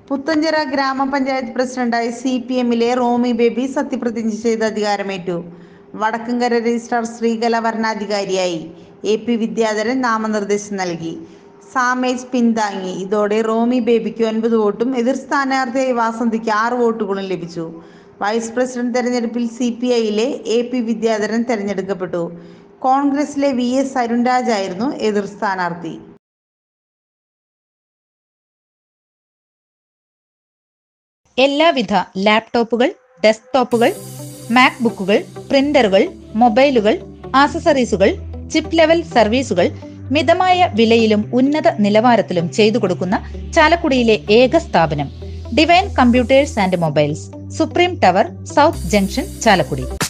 പുത്തഞ്ചിറ ഗ്രാമപഞ്ചായത്ത് പ്രസിഡന്റായി C P എമ്മിലെ റോമി ബേബി സത്യപ്രതിജ്ഞ ചെയ്ത് അധികാരമേറ്റു വടക്കങ്കര രജിസ്ട്രാർ ശ്രീകല വരണാധികാരിയായി എ പി വിദ്യാധരൻ നാമനിർദ്ദേശം നൽകി സാമേജ് പിന്താങ്ങി ഇതോടെ റോമി ബേബിക്ക് ഒൻപത് വോട്ടും എതിർ സ്ഥാനാർത്ഥിയായി വാസന്തിക്ക് ആറ് വോട്ടുകളും ലഭിച്ചു വൈസ് പ്രസിഡന്റ് തെരഞ്ഞെടുപ്പിൽ സി പി ഐയിലെ എ പി വിദ്യാധരൻ തെരഞ്ഞെടുക്കപ്പെട്ടു കോൺഗ്രസിലെ വി എസ് അരുൺരാജ് ആയിരുന്നു എതിർ സ്ഥാനാർത്ഥി എല്ലാവിധ ലാപ്ടോപ്പുകൾ ഡെസ്ക്ടോപ്പുകൾ മാക്ബുക്കുകൾ പ്രിന്ററുകൾ മൊബൈലുകൾ ആക്സസറീസുകൾ ചിപ്പ് ലെവൽ സർവീസുകൾ മിതമായ വിലയിലും ഉന്നത നിലവാരത്തിലും ചെയ്തു കൊടുക്കുന്ന ചാലക്കുടിയിലെ ഏക സ്ഥാപനം divine computers and mobiles supreme tower south junction Chalakudy